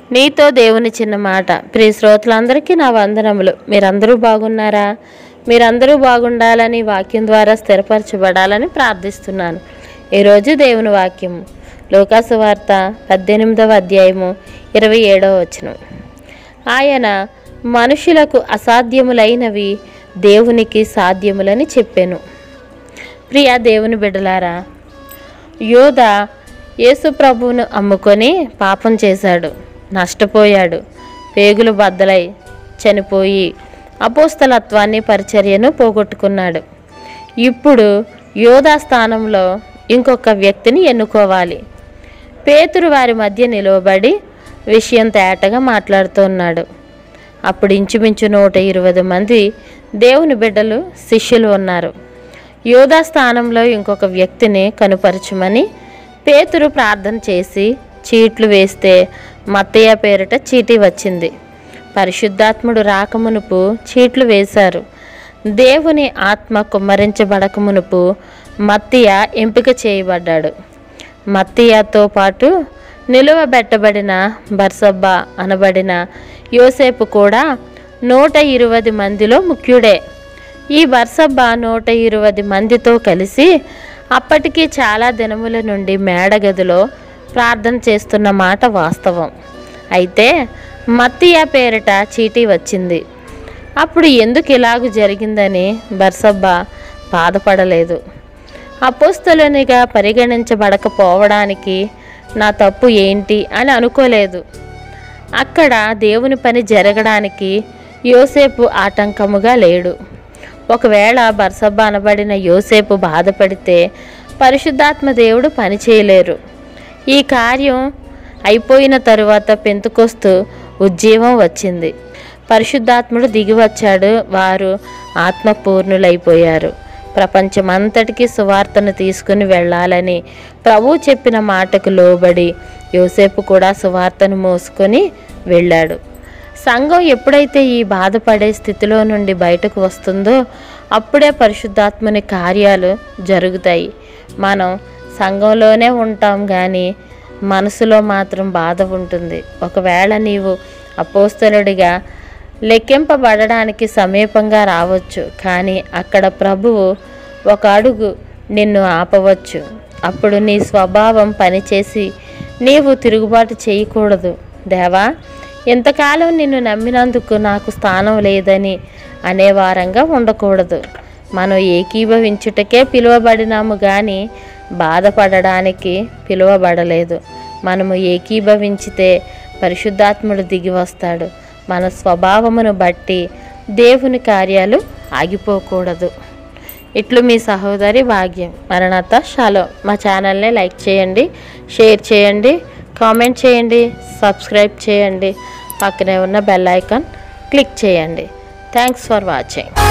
నీతో దేవుని చిన్న మాట ప్రియ శ్రోతలందరికీ నా వందనములు మీరందరూ బాగున్నారా మీరందరూ బాగుండాలని వాక్యం ద్వారా స్థిరపరచబడాలని ప్రార్థిస్తున్నాను ఈరోజు దేవుని వాక్యం లోకాసు వార్త పద్దెనిమిదవ అధ్యాయము ఇరవై ఏడవ వచనం ఆయన మనుషులకు అసాధ్యములైనవి దేవునికి సాధ్యములని చెప్పాను ప్రియ దేవుని బిడ్డలారా యోధ యేసు ప్రభువును అమ్ముకొని పాపం చేశాడు నష్టపోయాడు పేగులు బద్దలై చనిపోయి అపోస్తలత్వాన్ని పరిచర్యను పోగొట్టుకున్నాడు ఇప్పుడు యోధా స్థానంలో ఇంకొక వ్యక్తిని ఎన్నుకోవాలి పేతురు వారి మధ్య నిలవబడి విషయం తేటగా మాట్లాడుతున్నాడు అప్పుడు ఇంచుమించు నూట ఇరవై మంది దేవుని బిడ్డలు శిష్యులు ఉన్నారు యోధా స్థానంలో ఇంకొక వ్యక్తిని కనుపరచమని పేతురు ప్రార్థన చేసి చీట్లు వేస్తే మత్తయ్య పేరిట చీటీ వచ్చింది పరిశుద్ధాత్ముడు రాకమునుపు చీట్లు వేశారు దేవుని ఆత్మ కుమ్మరించబడక మునుపు మత్తియ ఎంపిక చేయబడ్డాడు మత్తియాతో పాటు నిలువబెట్టబడిన బర్సబ్బా అనబడిన యోసేపు కూడా నూట ఇరవై మందిలో ముఖ్యుడే ఈ బర్సబ్బా నూట ఇరవై మందితో కలిసి అప్పటికి చాలా దినముల నుండి మేడగదిలో ప్రార్థన చేస్తున్న మాట వాస్తవం అయితే మత్తియా పేరిట చీటీ వచ్చింది అప్పుడు ఎందుకు ఇలాగూ జరిగిందని బర్సబ్బా బాధపడలేదు అపోస్తలునిగా పరిగణించబడకపోవడానికి నా తప్పు ఏంటి అని అనుకోలేదు అక్కడ దేవుని పని జరగడానికి యోసేపు ఆటంకముగా లేడు ఒకవేళ బర్సబ్బ అనబడిన యోసేపు బాధపడితే పరిశుద్ధాత్మ దేవుడు పని చేయలేరు ఈ కార్యం అయిపోయిన తరువాత పెంతుకొస్తూ ఉజ్జీవం వచ్చింది పరిశుద్ధాత్ముడు దిగి వచ్చాడు వారు ఆత్మపూర్ణులైపోయారు ప్రపంచమంతటికి సువార్తను తీసుకుని వెళ్ళాలని ప్రభు చెప్పిన మాటకు లోబడి యోసేపు కూడా సువార్తను మోసుకొని వెళ్ళాడు సంఘం ఎప్పుడైతే ఈ బాధపడే స్థితిలో నుండి బయటకు వస్తుందో అప్పుడే పరిశుద్ధాత్మని కార్యాలు జరుగుతాయి మనం సంఘంలోనే ఉంటాం కానీ మనసులో మాత్రం బాధ ఉంటుంది ఒకవేళ నీవు అపోస్తలుడిగా లెక్కింపబడడానికి సమీపంగా రావచ్చు కానీ అక్కడ ప్రభువు ఒక అడుగు నిన్ను ఆపవచ్చు అప్పుడు నీ స్వభావం పనిచేసి నీవు తిరుగుబాటు చేయకూడదు దేవా ఎంతకాలం నిన్ను నమ్మినందుకు నాకు స్థానం లేదని అనేవారంగా ఉండకూడదు మనం ఏకీభవించుటకే పిలువబడినాము కానీ బాధపడడానికి పిలువబడలేదు మనము ఏకీభవించితే పరిశుద్ధాత్ముడు దిగి వస్తాడు మన స్వభావమును బట్టి దేవుని కార్యాలు ఆగిపోకూడదు ఇట్లు మీ సహోదరి భాగ్యం మరణత షాలో మా ఛానల్ని లైక్ చేయండి షేర్ చేయండి కామెంట్ చేయండి సబ్స్క్రైబ్ చేయండి పక్కనే ఉన్న బెల్ ఐకాన్ క్లిక్ చేయండి థ్యాంక్స్ ఫర్ వాచింగ్